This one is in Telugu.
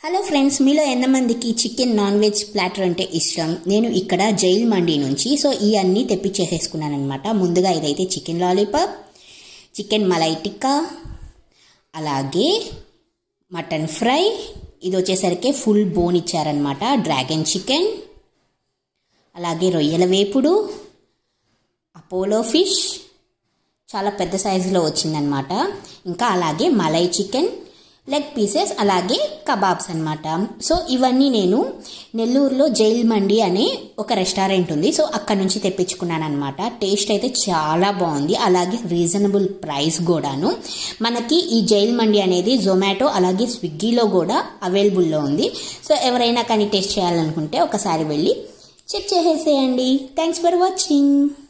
హలో ఫ్రెండ్స్ మీలో ఎంతమందికి చికెన్ నాన్ వెజ్ ప్లాటర్ అంటే ఇష్టం నేను ఇక్కడ జైల్ మండి నుంచి సో ఈ అన్నీ తెప్పించేసేసుకున్నాను అనమాట ముందుగా ఇదైతే chicken lollipop chicken malai tikka అలాగే మటన్ ఫ్రై ఇది వచ్చేసరికి ఫుల్ బోన్ ఇచ్చారనమాట డ్రాగన్ చికెన్ అలాగే రొయ్యల వేపుడు అపోలో ఫిష్ చాలా పెద్ద సైజులో వచ్చిందనమాట ఇంకా అలాగే మలై చికెన్ లెగ్ పీసెస్ అలాగే కబాబ్స్ అనమాట సో ఇవన్నీ నేను నెల్లూరులో జైల్ మండి అనే ఒక రెస్టారెంట్ ఉంది సో అక్కడ నుంచి తెప్పించుకున్నాను అనమాట టేస్ట్ అయితే చాలా బాగుంది అలాగే రీజనబుల్ ప్రైస్ కూడాను మనకి ఈ జైల్ మండి అనేది జొమాటో అలాగే స్విగ్గీలో కూడా అవైలబుల్లో ఉంది సో ఎవరైనా కానీ టేస్ట్ చేయాలనుకుంటే ఒకసారి వెళ్ళి చెక్ చేసేసేయండి థ్యాంక్స్ ఫర్ వాచింగ్